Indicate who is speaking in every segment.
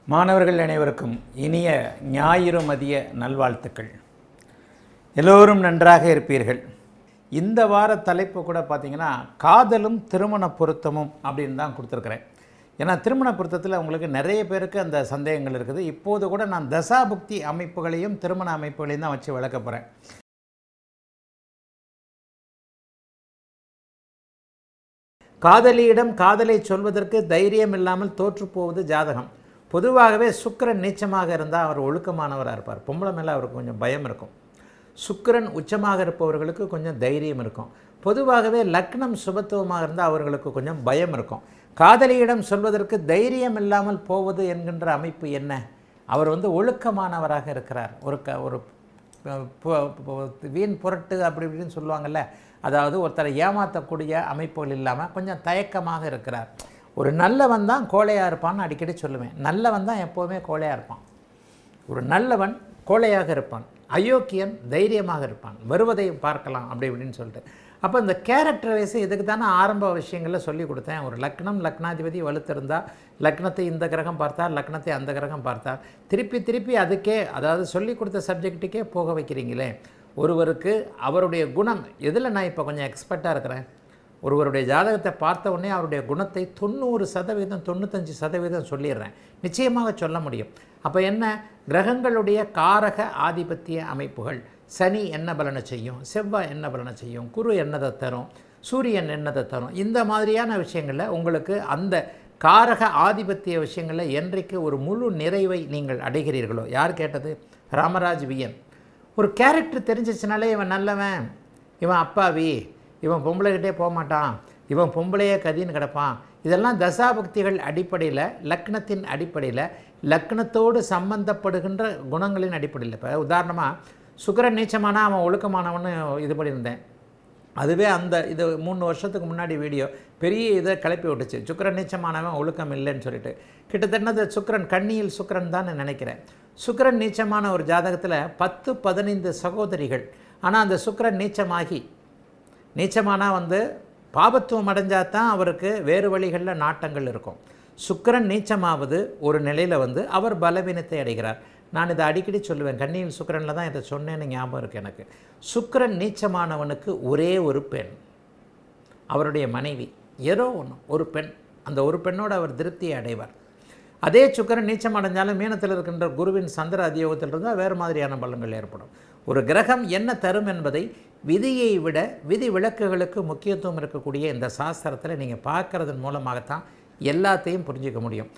Speaker 1: மாணவர்கள் அனைவருக்கும் இனிய ஞாயிறு மதிய நல்வாழ்த்துக்கள் எல்லோரும் நன்றாக இருப்பீர்கள் இந்த வார தலைப்பு கூட பார்த்தீங்கன்னா காதலும் திருமண பொருத்தமும் அப்படின்னு தான் கொடுத்துருக்குறேன் ஏன்னா திருமண பொருத்தத்தில் உங்களுக்கு நிறைய பேருக்கு அந்த சந்தேகங்கள் இருக்குது இப்போது கூட நான் தசாபுக்தி அமைப்புகளையும் திருமண அமைப்புகளையும் தான் வச்சு விளக்க போகிறேன் காதலியிடம் காதலை சொல்வதற்கு தைரியம் இல்லாமல் தோற்றுப்போவது ஜாதகம் பொதுவாகவே சுக்கிரன் நீச்சமாக இருந்தால் அவர் ஒழுக்கமானவராக இருப்பார் பொம்பளை மேலே அவருக்கு கொஞ்சம் பயம் இருக்கும் சுக்கிரன் உச்சமாக இருப்பவர்களுக்கு கொஞ்சம் தைரியம் இருக்கும் பொதுவாகவே லக்னம் சுபத்துவமாக இருந்தால் அவர்களுக்கு கொஞ்சம் பயம் இருக்கும் காதலியிடம் சொல்வதற்கு தைரியம் இல்லாமல் போவது என்கின்ற அமைப்பு என்ன அவர் வந்து ஒழுக்கமானவராக இருக்கிறார் ஒரு க ஒரு பு- பு- வீண் புரட்டு அப்படி இப்படின்னு சொல்லுவாங்கல்ல அதாவது ஒருத்தரை ஏமாற்றக்கூடிய அமைப்புகள் இல்லாமல் கொஞ்சம் தயக்கமாக இருக்கிறார் ஒரு நல்லவன் தான் கோழையாக இருப்பான்னு அடிக்கடி சொல்லுவேன் நல்லவன் தான் எப்போவுமே கோழையாக இருப்பான் ஒரு நல்லவன் கோழையாக இருப்பான் அயோக்கியன் தைரியமாக இருப்பான் வருவதை பார்க்கலாம் அப்படி இப்படின்னு சொல்லிட்டு அப்போ இந்த கேரக்டர் வைஸ் இதுக்கு தானே ஆரம்ப விஷயங்களில் சொல்லி கொடுத்தேன் ஒரு லக்னம் லக்னாதிபதி வலுத்திருந்தா லக்னத்தை இந்த கிரகம் பார்த்தார் லக்னத்தை அந்த கிரகம் பார்த்தார் திருப்பி திருப்பி அதுக்கே அதாவது சொல்லி கொடுத்த சப்ஜெக்ட்டுக்கே போக வைக்கிறீங்களே ஒருவருக்கு அவருடைய குணம் எதில் நான் இப்போ கொஞ்சம் எக்ஸ்பர்ட்டாக இருக்கிறேன் ஒருவருடைய ஜாதகத்தை பார்த்த உடனே அவருடைய குணத்தை தொண்ணூறு சதவீதம் தொண்ணூத்தஞ்சு சதவீதம் சொல்லிடுறேன் நிச்சயமாக சொல்ல முடியும் அப்போ என்ன கிரகங்களுடைய காரக ஆதிபத்திய அமைப்புகள் சனி என்ன பலனை செய்யும் செவ்வாய் என்ன பலனை செய்யும் குரு என்னதை தரும் சூரியன் என்னதை தரும் இந்த மாதிரியான விஷயங்களில் உங்களுக்கு அந்த காரக ஆதிபத்திய விஷயங்களில் என்றைக்கு ஒரு முழு நிறைவை நீங்கள் அடைகிறீர்களோ யார் கேட்டது ராமராஜ் வியன் ஒரு கேரக்டர் தெரிஞ்சிச்சுனாலே இவன் நல்லவன் இவன் அப்பாவி இவன் பொம்பளைகிட்டே போக மாட்டான் இவன் பொம்பளையே கதின்னு கிடப்பான் இதெல்லாம் தசாபக்திகள் அடிப்படையில் லக்னத்தின் அடிப்படையில் லக்னத்தோடு சம்பந்தப்படுகின்ற குணங்களின் அடிப்படையில் இப்போ உதாரணமாக சுக்கிரன் நீச்சமானா அவன் ஒழுக்கமானவன்னு இது பண்ணியிருந்தேன் அதுவே அந்த இது மூணு வருஷத்துக்கு முன்னாடி வீடியோ பெரிய இதை கிளப்பி விட்டுச்சு சுக்கிரன் நீச்சமானவன் ஒழுக்கம் இல்லைன்னு சொல்லிட்டு கிட்டத்தட்ட அது சுக்கிரன் கண்ணியில் சுக்கிரன் தான் நான் நினைக்கிறேன் சுக்கிரன் நீச்சமான ஒரு ஜாதகத்தில் பத்து பதினைந்து சகோதரிகள் ஆனால் அந்த சுக்கிரன் நீச்சமாகி நீச்சமானா வந்து பாபத்துவம் அடைஞ்சால் தான் அவருக்கு வேறு வழிகளில் நாட்டங்கள் இருக்கும் சுக்கிரன் நீச்சமாவது ஒரு நிலையில் வந்து அவர் பலவீனத்தை அடைகிறார் நான் இதை அடிக்கடி சொல்லுவேன் கண்ணியில் சுக்கிரனில் தான் இதை சொன்னேன்னு ஞாபகம் இருக்குது எனக்கு சுக்கிரன் நீச்சமானவனுக்கு ஒரே ஒரு பெண் அவருடைய மனைவி ஏதோ ஒன்று ஒரு பெண் அந்த ஒரு பெண்ணோடு அவர் திருப்தியை அடைவார் அதே சுக்கிரன் நீச்சம் அடைஞ்சாலும் மீனத்தில் இருக்கின்ற குருவின் சந்திர அதியோகத்தில் இருந்தால் வேறு மாதிரியான பலன்கள் ஏற்படும் ஒரு கிரகம் என்ன தரும் என்பதை விதியை விட விதி விளக்குகளுக்கு முக்கியத்துவம் இருக்கக்கூடிய இந்த சாஸ்திரத்தில் நீங்கள் பார்க்கறதன் மூலமாகத்தான் எல்லாத்தையும் புரிஞ்சிக்க முடியும்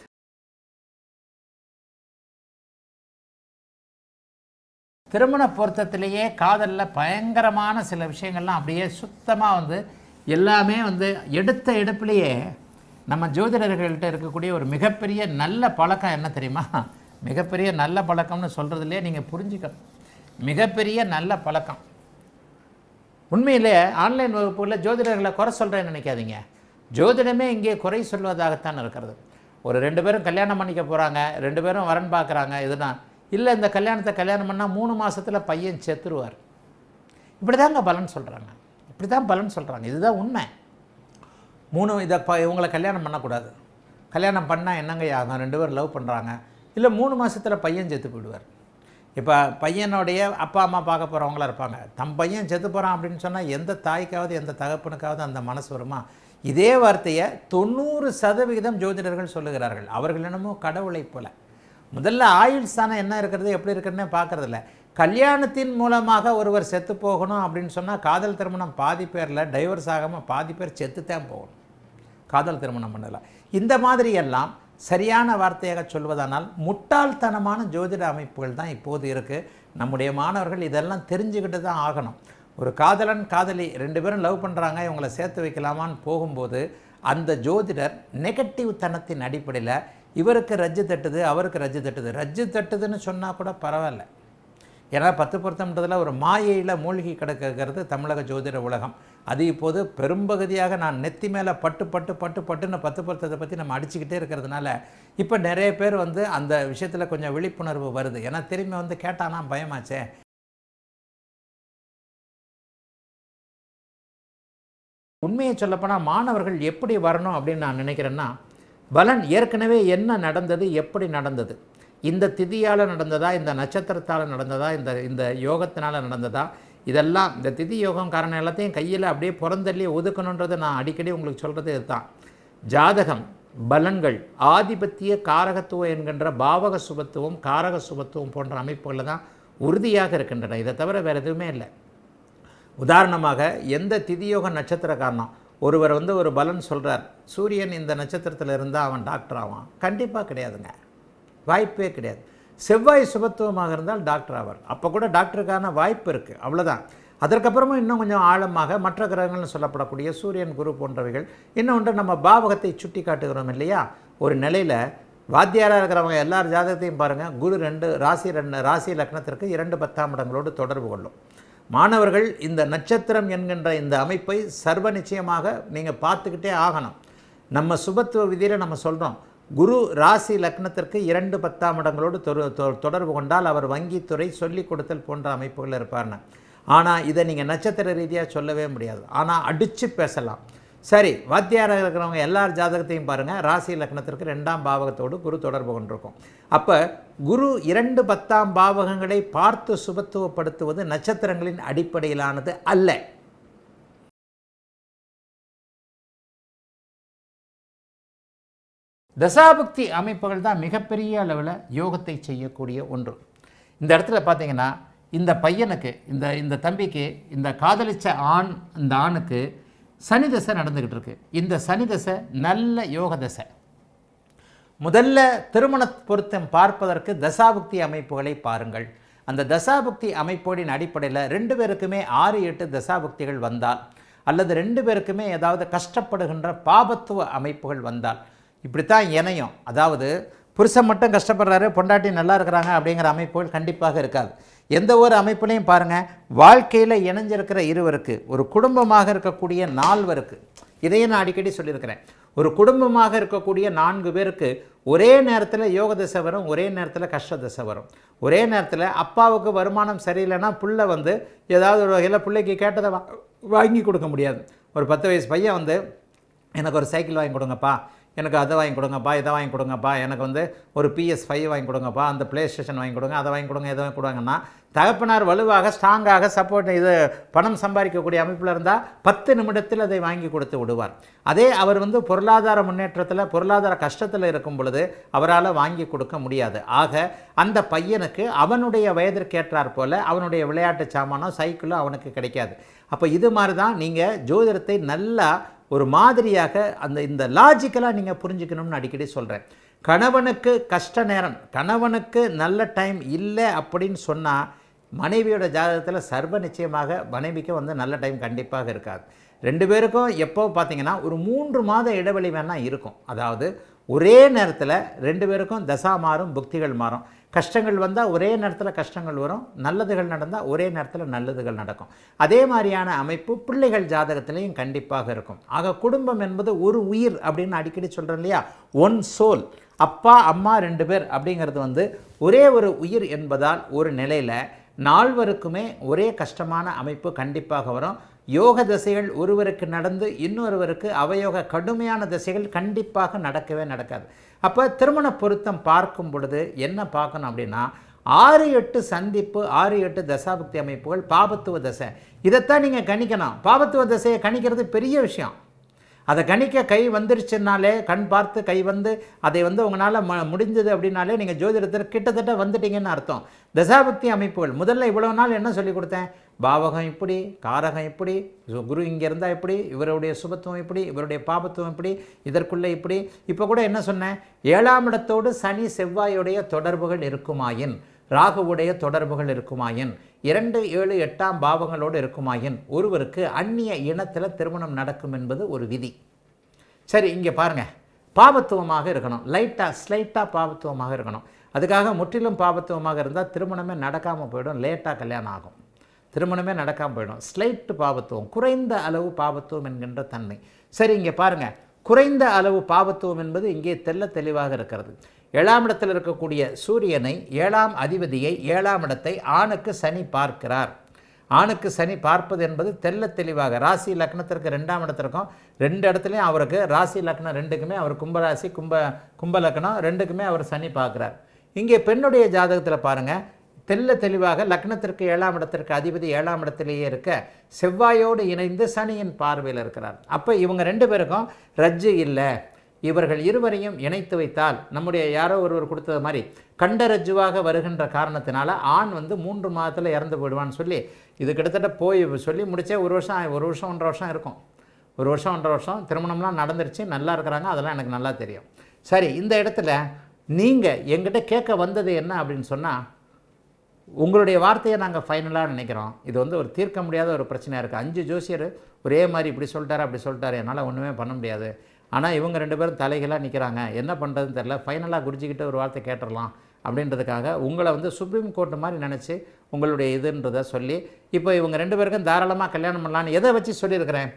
Speaker 1: திருமண பொருத்தத்திலேயே காதலில் பயங்கரமான சில விஷயங்கள்லாம் அப்படியே சுத்தமாக வந்து எல்லாமே வந்து எடுத்த எடுப்பிலேயே நம்ம ஜோதிடர்கள்ட்ட இருக்கக்கூடிய ஒரு மிகப்பெரிய நல்ல பழக்கம் என்ன தெரியுமா மிகப்பெரிய நல்ல பழக்கம்னு சொல்கிறதுலே நீங்கள் புரிஞ்சுக்கணும் மிகப்பெரிய நல்ல பழக்கம் உண்மையிலே ஆன்லைன் வகுப்புகளில் ஜோதிடர்களை குறை சொல்கிறேன்னு நினைக்காதீங்க ஜோதிடமே இங்கே குறை சொல்வதாகத்தான் இருக்கிறது ஒரு ரெண்டு பேரும் கல்யாணம் பண்ணிக்க போகிறாங்க ரெண்டு பேரும் வரன் பார்க்குறாங்க இதுதான் இல்லை இந்த கல்யாணத்தை கல்யாணம் பண்ணால் மூணு மாசத்துல பையன் செத்துருவார் இப்படி தாங்க பலன் சொல்கிறாங்க இப்படி தான் பலன் சொல்கிறாங்க இதுதான் உண்மை மூணு இதை ப இவங்களை கல்யாணம் பண்ணக்கூடாது கல்யாணம் பண்ணால் என்னங்க ஆகும் ரெண்டு பேரும் லவ் பண்ணுறாங்க இல்லை மூணு மாசத்துல பையன் செத்து போயிடுவார் இப்போ பையனுடைய அப்பா அம்மா பார்க்க போகிறவங்களா இருப்பாங்க தம் பையன் செத்து போகிறான் அப்படின்னு சொன்னால் எந்த தாய்க்காவது எந்த தகப்பனுக்காவது அந்த மனசு வருமா இதே வார்த்தையை தொண்ணூறு சதவிகிதம் ஜோதிடர்கள் சொல்லுகிறார்கள் அவர்கள் என்னமோ கடவுளை போல முதல்ல ஆயுள் ஸ்தானம் என்ன இருக்கிறது எப்படி இருக்குன்னு பார்க்கறதில்ல கல்யாணத்தின் மூலமாக ஒருவர் செத்து போகணும் அப்படின்னு சொன்னால் காதல் திருமணம் பாதி பேரில் டைவர்ஸ் ஆகாமல் பாதி பேர் செத்து தான் போகணும் காதல் திருமணம் பண்ணலாம் இந்த மாதிரி எல்லாம் சரியான வார்த்தையாக சொல்வதானால் முட்டாள்தனமான ஜோதிட அமைப்புகள் தான் இப்போது இருக்குது நம்முடைய மாணவர்கள் இதெல்லாம் தெரிஞ்சுக்கிட்டு தான் ஆகணும் ஒரு காதலன் காதலி ரெண்டு பேரும் லவ் பண்ணுறாங்க இவங்களை சேர்த்து வைக்கலாமான்னு போகும்போது அந்த ஜோதிடர் நெகட்டிவ் தனத்தின் அடிப்படையில் இவருக்கு ரஜ்ஜு தட்டுது அவருக்கு ரஜ்ஜு தட்டுது ரஜ்ஜு தட்டுதுன்னு சொன்னால் கூட பரவாயில்ல ஏன்னா பத்து பொருத்தம்ன்றதில் ஒரு மாயையில் மூழ்கி கிடக்கிறது தமிழக ஜோதிட உலகம் அது இப்போது பெரும்பகுதியாக நான் நெத்தி மேலே பட்டு பட்டு பட்டு பட்டுன்னு பத்து பொருத்தத்தை பற்றி நம்ம அடிச்சுக்கிட்டே இருக்கிறதுனால இப்போ நிறைய பேர் வந்து அந்த விஷயத்தில் கொஞ்சம் விழிப்புணர்வு வருது ஏன்னா திரும்பி வந்து கேட்டானா பயமாச்சே உண்மையை சொல்லப்போனால் மாணவர்கள் எப்படி வரணும் அப்படின்னு நான் நினைக்கிறேன்னா பலன் ஏற்கனவே என்ன நடந்தது எப்படி நடந்தது இந்த திதியால் நடந்ததா இந்த நட்சத்திரத்தால் நடந்ததா இந்த இந்த யோகத்தினால் நடந்ததா இதெல்லாம் இந்த திதி யோகம் காரணம் எல்லாத்தையும் கையில் அப்படியே புறந்தள்ளி ஒதுக்கணுன்றதை நான் அடிக்கடி உங்களுக்கு சொல்கிறது இதுதான் ஜாதகம் பலன்கள் ஆதிபத்திய காரகத்துவம் என்கின்ற பாவக சுபத்துவம் காரக சுபத்துவம் போன்ற அமைப்புகளில் தான் உறுதியாக இருக்கின்றன இதை தவிர வேறு எதுவுமே இல்லை உதாரணமாக எந்த திதியோக நட்சத்திர காரணம் ஒருவர் வந்து ஒரு பலன் சொல்கிறார் சூரியன் இந்த நட்சத்திரத்தில் இருந்தால் அவன் டாக்டர் ஆவான் கண்டிப்பாக கிடையாதுங்க வாய்ப்பே கிடையாது செவ்வாய் சுபத்துவமாக இருந்தால் டாக்டர் ஆவார் அப்போ கூட டாக்டருக்கான வாய்ப்பு இருக்குது அவ்வளோதான் அதற்கப்புறமும் இன்னும் கொஞ்சம் ஆழமாக மற்ற கிரகங்கள்னு சொல்லப்படக்கூடிய சூரியன் குரு போன்றவைகள் இன்னொன்று நம்ம பாவகத்தை சுட்டி காட்டுகிறோம் இல்லையா ஒரு நிலையில் வாத்தியாராக இருக்கிறவங்க எல்லார் ஜாதகத்தையும் பாருங்கள் குரு ரெண்டு ராசி ரெண்டு ராசி லக்னத்திற்கு இரண்டு பத்தாம் இடங்களோடு தொடர்பு கொள்ளும் மாணவர்கள் இந்த நட்சத்திரம் என்கின்ற இந்த அமைப்பை சர்வ நிச்சயமாக நீங்கள் பார்த்துக்கிட்டே ஆகணும் நம்ம சுபத்துவ விதியில் நம்ம சொல்கிறோம் குரு ராசி லக்னத்திற்கு இரண்டு பத்தாம் இடங்களோடு தொரு- தொ- தொடர்பு கொண்டால் அவர் வங்கித்துறை சொல்லிக் கொடுத்தல் போன்ற அமைப்புகள் இருப்பார்னு ஆனால் இதை நீங்கள் நட்சத்திர ரீதியாக சொல்லவே முடியாது ஆனால் அடித்து பேசலாம் சரி வாத்தியாராக இருக்கிறவங்க எல்லார் ஜாதகத்தையும் பாருங்கள் ராசி லக்னத்திற்கு ரெண்டாம் பாவகத்தோடு குரு தொடர்பு கொண்டிருக்கும் அப்போ குரு இரண்டு பத்தாம் பாவகங்களை பார்த்து சுபத்துவப்படுத்துவது நட்சத்திரங்களின் அடிப்படையிலானது அல்ல தசாபக்தி அமைப்புகள் தான் மிகப்பெரிய அளவில் யோகத்தை செய்யக்கூடிய ஒன்று இந்த இடத்துல பார்த்தீங்கன்னா இந்த பையனுக்கு இந்த இந்த தம்பிக்கு இந்த காதலிச்ச ஆண் இந்த ஆணுக்கு சனி தசை நடந்துக்கிட்டு இருக்கு இந்த சனி தசை நல்ல யோக தசை முதல்ல திருமண பொருத்தம் பார்ப்பதற்கு தசாபுக்தி அமைப்புகளை பாருங்கள் அந்த தசாபுக்தி அமைப்போடின் அடிப்படையில் ரெண்டு பேருக்குமே ஆறு எட்டு தசாபுக்திகள் வந்தால் அல்லது ரெண்டு பேருக்குமே ஏதாவது கஷ்டப்படுகின்ற பாபத்துவ அமைப்புகள் வந்தால் இப்படித்தான் இணையும் அதாவது புருஷன் மட்டும் கஷ்டப்படுறாரு பொண்டாட்டி நல்லா இருக்கிறாங்க அப்படிங்கிற அமைப்புகள் கண்டிப்பாக இருக்காது எந்த ஒரு அமைப்புலையும் பாருங்கள் வாழ்க்கையில் இணைஞ்சிருக்கிற இருவருக்கு ஒரு குடும்பமாக இருக்கக்கூடிய நால்வருக்கு இதையும் நான் அடிக்கடி சொல்லியிருக்கிறேன் ஒரு குடும்பமாக இருக்கக்கூடிய நான்கு பேருக்கு ஒரே நேரத்தில் யோக திசை வரும் ஒரே நேரத்தில் கஷ்ட திசை வரும் ஒரே நேரத்தில் அப்பாவுக்கு வருமானம் சரியில்லைன்னா புள்ள வந்து ஏதாவது ஒரு வகையில் பிள்ளைக்கு கேட்டதை வா வாங்கி கொடுக்க முடியாது ஒரு பத்து வயசு பையன் வந்து எனக்கு ஒரு சைக்கிள் வாங்கி கொடுங்கப்பா எனக்கு அதை வாங்கி கொடுங்கப்பா இதை வாங்கி கொடுங்கப்பா எனக்கு வந்து ஒரு பிஎஸ் ஃபைவ் வாங்கி கொடுங்கப்பா அந்த ப்ளே ஸ்டேஷன் வாங்கி கொடுங்க அதை வாங்கி கொடுங்க இதை வாங்கி கொடுங்கன்னா தகப்பனார் வலுவாக ஸ்ட்ராங்காக சப்போர்ட் இது பணம் சம்பாதிக்கக்கூடிய அமைப்பில் இருந்தால் பத்து நிமிடத்தில் அதை வாங்கி கொடுத்து விடுவார் அதே அவர் வந்து பொருளாதார முன்னேற்றத்தில் பொருளாதார கஷ்டத்தில் இருக்கும் பொழுது அவரால் வாங்கி கொடுக்க முடியாது ஆக அந்த பையனுக்கு அவனுடைய வயதிற்கேற்றாற் போல அவனுடைய விளையாட்டு சாமானோ சைக்கிளோ அவனுக்கு கிடைக்காது அப்போ இது மாதிரி தான் நீங்கள் ஜோதிடத்தை நல்லா ஒரு மாதிரியாக அந்த இந்த லாஜிக்கலாக நீங்கள் புரிஞ்சுக்கணும்னு அடிக்கடி சொல்கிறேன் கணவனுக்கு கஷ்ட நேரம் கணவனுக்கு நல்ல டைம் இல்லை அப்படின்னு சொன்னால் மனைவியோட ஜாதகத்தில் சர்வ நிச்சயமாக மனைவிக்கு வந்து நல்ல டைம் கண்டிப்பாக இருக்காது ரெண்டு பேருக்கும் எப்போ பார்த்தீங்கன்னா ஒரு மூன்று மாத இடைவெளி வேணால் இருக்கும் அதாவது ஒரே நேரத்தில் ரெண்டு பேருக்கும் தசா மாறும் புக்திகள் மாறும் கஷ்டங்கள் வந்தால் ஒரே நேரத்தில் கஷ்டங்கள் வரும் நல்லதுகள் நடந்தால் ஒரே நேரத்தில் நல்லதுகள் நடக்கும் அதே மாதிரியான அமைப்பு பிள்ளைகள் ஜாதகத்திலையும் கண்டிப்பாக இருக்கும் ஆக குடும்பம் என்பது ஒரு உயிர் அப்படின்னு அடிக்கடி சொல்கிறேன் இல்லையா ஒன் சோல் அப்பா அம்மா ரெண்டு பேர் அப்படிங்கிறது வந்து ஒரே ஒரு உயிர் என்பதால் ஒரு நிலையில் நால்வருக்குமே ஒரே கஷ்டமான அமைப்பு கண்டிப்பாக வரும் யோக திசைகள் ஒருவருக்கு நடந்து இன்னொருவருக்கு அவயோக கடுமையான திசைகள் கண்டிப்பாக நடக்கவே நடக்காது அப்போ திருமண பொருத்தம் பார்க்கும் பொழுது என்ன பார்க்கணும் அப்படின்னா ஆறு எட்டு சந்திப்பு ஆறு எட்டு தசாபக்தி அமைப்புகள் பாபத்துவ தசை இதைத்தான் நீங்கள் கணிக்கணும் பாபத்துவ தசையை கணிக்கிறது பெரிய விஷயம் அதை கணிக்க கை வந்துருச்சுனாலே கண் பார்த்து கை வந்து அதை வந்து உங்களால் ம முடிஞ்சது அப்படின்னாலே நீங்கள் ஜோதிடத்தில் கிட்டத்தட்ட வந்துட்டீங்கன்னு அர்த்தம் தசாபக்தி அமைப்புகள் முதல்ல இவ்வளவு நாள் என்ன சொல்லி கொடுத்தேன் பாவகம் இப்படி காரகம் இப்படி சு- குரு இங்கே இருந்தால் இப்படி இவருடைய சுபத்துவம் இப்படி இவருடைய பாபத்துவம் இப்படி இதற்குள்ளே இப்படி இப்போ கூட என்ன சொன்னேன் ஏழாம் இடத்தோடு சனி செவ்வாயுடைய தொடர்புகள் இருக்குமாயின் ராகுவுடைய தொடர்புகள் இருக்குமாயின் இரண்டு ஏழு எட்டாம் பாவங்களோடு இருக்குமாயின் ஒருவருக்கு அந்நிய இனத்தில் திருமணம் நடக்கும் என்பது ஒரு விதி சரி இங்கே பாருங்க பாபத்துவமாக இருக்கணும் லைட்டாக ஸ்லைட்டாக பாபத்துவமாக இருக்கணும் அதுக்காக முற்றிலும் பாபத்துவமாக இருந்தால் திருமணமே நடக்காமல் போயிடும் லேட்டாக கல்யாணம் ஆகும் திருமணமே நடக்காமல் போயிடும் ஸ்லைட் பாபத்துவம் குறைந்த அளவு பாபத்துவம் என்கின்ற தன்மை சரி இங்கே பாருங்க குறைந்த அளவு பாபத்துவம் என்பது இங்கே தெள்ள தெளிவாக இருக்கிறது ஏழாம் இடத்தில் இருக்கக்கூடிய சூரியனை ஏழாம் அதிபதியை ஏழாம் இடத்தை ஆணுக்கு சனி பார்க்கிறார் ஆணுக்கு சனி பார்ப்பது என்பது தெள்ள தெளிவாக ராசி லக்னத்திற்கு ரெண்டாம் இடத்திற்கும் ரெண்டு இடத்துலையும் அவருக்கு ராசி லக்னம் ரெண்டுக்குமே அவர் கும்பராசி கும்ப கும்ப லக்னம் ரெண்டுக்குமே அவர் சனி பார்க்குறார் இங்கே பெண்ணுடைய ஜாதகத்தில் பாருங்கள் தெள்ள தெளிவாக லக்னத்திற்கு ஏழாம் இடத்திற்கு அதிபதி ஏழாம் இடத்திலேயே இருக்க செவ்வாயோடு இணைந்து சனியின் பார்வையில் இருக்கிறார் அப்போ இவங்க ரெண்டு பேருக்கும் ரஜ்ஜு இல்லை இவர்கள் இருவரையும் இணைத்து வைத்தால் நம்முடைய யாரோ ஒருவர் கொடுத்தது மாதிரி கண்ட ரஜ்ஜுவாக வருகின்ற காரணத்தினால ஆண் வந்து மூன்று மாதத்தில் இறந்து போயிடுவான்னு சொல்லி இது கிட்டத்தட்ட போய் சொல்லி முடிச்சே ஒரு வருஷம் ஒரு வருஷம் ஒன்றரை வருஷம் இருக்கும் ஒரு வருஷம் ஒன்றரை வருஷம் திருமணம்லாம் நடந்துருச்சு நல்லா இருக்கிறாங்க அதெல்லாம் எனக்கு நல்லா தெரியும் சரி இந்த இடத்துல நீங்கள் எங்கிட்ட கேட்க வந்தது என்ன அப்படின்னு சொன்னால் உங்களுடைய வார்த்தையை நாங்கள் ஃபைனலாக நினைக்கிறோம் இது வந்து ஒரு தீர்க்க முடியாத ஒரு பிரச்சனையாக இருக்குது அஞ்சு ஜோசியர் ஒரே மாதிரி இப்படி சொல்லிட்டாரு அப்படி சொல்லிட்டாரு என்னால் ஒன்றுமே பண்ண முடியாது ஆனால் இவங்க ரெண்டு பேரும் தலைகளாக நிற்கிறாங்க என்ன பண்ணுறதுன்னு தெரில ஃபைனலாக குருஜிக்கிட்ட ஒரு வார்த்தை கேட்டுடலாம் அப்படின்றதுக்காக உங்களை வந்து சுப்ரீம் கோர்ட் மாதிரி நினச்சி உங்களுடைய இதுன்றதை சொல்லி இப்போ இவங்க ரெண்டு பேருக்கும் தாராளமாக கல்யாணம் பண்ணலான்னு எதை வச்சு சொல்லியிருக்கிறேன்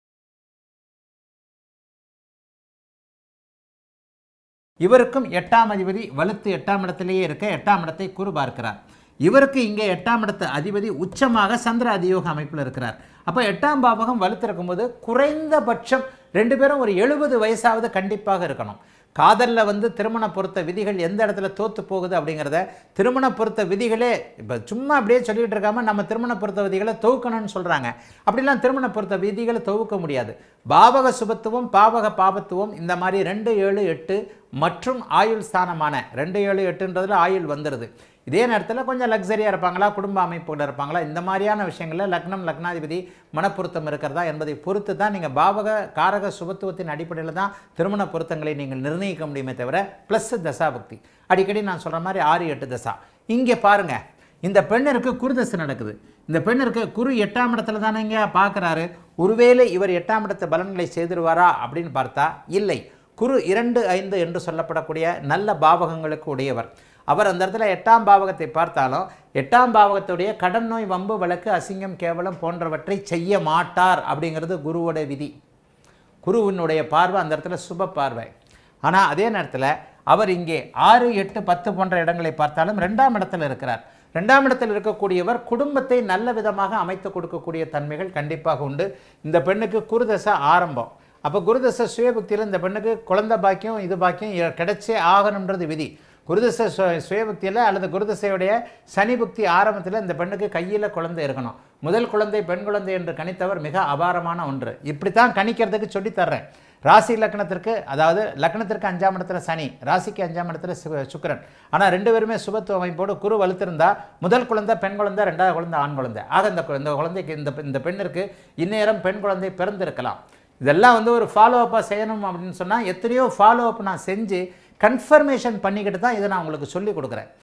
Speaker 1: இவருக்கும் எட்டாம் அதிபதி வலுத்து எட்டாம் இடத்திலேயே இருக்க எட்டாம் இடத்தை குரு பார்க்கிறார் இவருக்கு இங்கே எட்டாம் இடத்து அதிபதி உச்சமாக சந்திர அதியோக அமைப்பில் இருக்கிறார் அப்போ எட்டாம் பாவகம் வலுத்திருக்கும் போது குறைந்தபட்சம் ரெண்டு பேரும் ஒரு எழுபது வயசாவது கண்டிப்பாக இருக்கணும் காதலில் வந்து திருமண பொருத்த விதிகள் எந்த இடத்துல தோத்து போகுது அப்படிங்கிறத திருமண பொருத்த விதிகளே இப்போ சும்மா அப்படியே சொல்லிட்டு இருக்காம நம்ம திருமண பொருத்த விதிகளை தொகுக்கணும்னு சொல்கிறாங்க அப்படிலாம் திருமண பொருத்த விதிகளை தொகுக்க முடியாது பாவக சுபத்துவம் பாவக பாபத்துவம் இந்த மாதிரி ரெண்டு ஏழு எட்டு மற்றும் ஆயுள் ஸ்தானமான ரெண்டு ஏழு எட்டுன்றதுல ஆயுள் வந்துடுது இதே நேரத்தில் கொஞ்சம் லக்ஸரியாக இருப்பாங்களா குடும்ப அமைப்புகள் இருப்பாங்களா இந்த மாதிரியான விஷயங்களில் லக்னம் லக்னாதிபதி மனப்பொருத்தம் இருக்கிறதா என்பதை பொறுத்து தான் நீங்கள் பாவக காரக சுபத்துவத்தின் அடிப்படையில் தான் திருமண பொருத்தங்களை நீங்கள் நிர்ணயிக்க முடியுமே தவிர ப்ளஸ் தசாபக்தி அடிக்கடி நான் சொல்கிற மாதிரி ஆறு எட்டு தசா இங்கே பாருங்கள் இந்த பெண்ணிற்கு குருதசை நடக்குது இந்த பெண்ணிற்கு குரு எட்டாம் இடத்துல தானேங்க பார்க்குறாரு ஒருவேளை இவர் எட்டாம் இடத்து பலன்களை செய்திருவாரா அப்படின்னு பார்த்தா இல்லை குரு இரண்டு ஐந்து என்று சொல்லப்படக்கூடிய நல்ல பாவகங்களுக்கு உடையவர் அவர் அந்த இடத்துல எட்டாம் பாவகத்தை பார்த்தாலும் எட்டாம் பாவகத்துடைய கடன் நோய் வம்பு வழக்கு அசிங்கம் கேவலம் போன்றவற்றை செய்ய மாட்டார் அப்படிங்கிறது குருவோட விதி குருவினுடைய பார்வை அந்த இடத்துல சுப பார்வை ஆனால் அதே நேரத்தில் அவர் இங்கே ஆறு எட்டு பத்து போன்ற இடங்களை பார்த்தாலும் ரெண்டாம் இடத்துல இருக்கிறார் ரெண்டாம் இடத்தில் இருக்கக்கூடியவர் குடும்பத்தை நல்ல விதமாக அமைத்து கொடுக்கக்கூடிய தன்மைகள் கண்டிப்பாக உண்டு இந்த பெண்ணுக்கு குருதசை ஆரம்பம் அப்போ குருதசை சுயபக்தியில் இந்த பெண்ணுக்கு குழந்தை பாக்கியம் இது பாக்கியம் இ- கிடைச்சே ஆகணுன்றது விதி குருதசை சு- சுயபக்தியில் அல்லது குருதசையுடைய சனி புக்தி ஆரம்பத்தில் இந்த பெண்ணுக்கு கையில் குழந்தை இருக்கணும் முதல் குழந்தை பெண் குழந்தை என்று கணித்தவர் மிக அபாரமான ஒன்று இப்படித்தான் கணிக்கிறதுக்கு சொல்லித் தர்றேன் ராசி லக்னத்திற்கு அதாவது லக்னத்திற்கு அஞ்சாம் இடத்துல சனி ராசிக்கு அஞ்சாம் இடத்துல சு- சுக்கிரன் ஆனால் ரெண்டு பேருமே சுபத்துவ அமைப்போடு குரு வலுத்திருந்தா முதல் குழந்தை பெண் குழந்தை ரெண்டாவது குழந்தை ஆண் குழந்தை ஆக இந்த கு- இந்த குழந்தைக்கு இந்த இந்த பெண்ணிற்கு இந்நேரம் பெண் குழந்தை பிறந்திருக்கலாம் இதெல்லாம் வந்து ஒரு ஃபாலோ அப்பாக செய்யணும் அப்படின்னு சொன்னால் எத்தனையோ ஃபாலோ அப் நான் செஞ்சு கன்ஃபர்மேஷன் பண்ணிக்கிட்டு தான் இதை நான் உங்களுக்கு சொல்லி கொடுக்குறேன்